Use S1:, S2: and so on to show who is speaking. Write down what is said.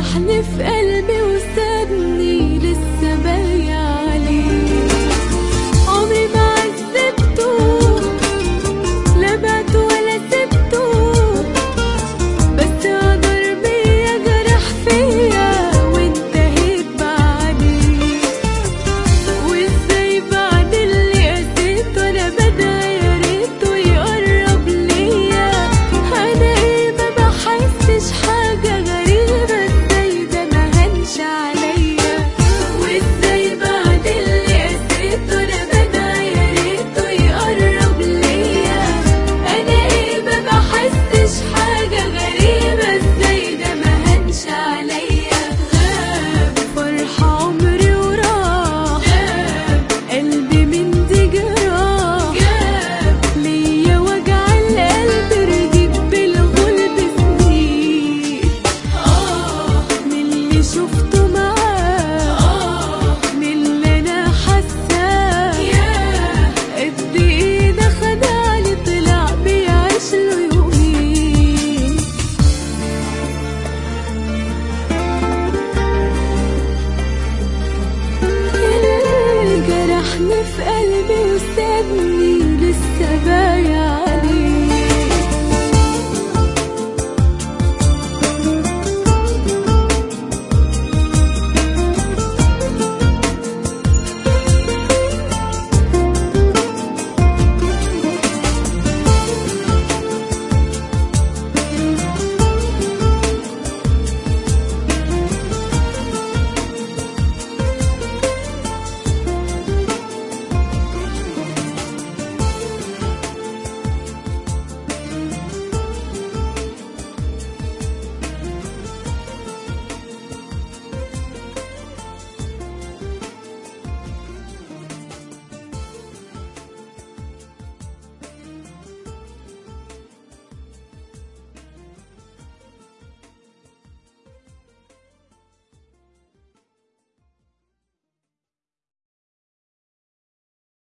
S1: جرحني في قلبي وسابني لسه بايع عليه عمري ما عذبته لا بعته ولا سبته بس غدر بيا جرح فيا وانتهيت بعديه وازاي بعد اللي قسيت وانا بدعي يا ريته يقرب ليا انا ايه ما بحسش حاجه غريبه ازاي ده ما هنش عليا وازاي بعد اللي قسيت وانا بدعي يا ريته يقرب ليا انا ايه ما بحسش حاجه غريبه ازاي ده ما هنش عليا غاب فرح عمري وراح غاب قلبي من دي جراح جاب ليا وجع القلب رجيت بالغلب سنين اه من اللي شفته معاه اه من اللي انا حاساه ياه قد ايه ده خدعني طلع بيعيش له يومين اللي جرحني في قلبي وسابني لسه بايع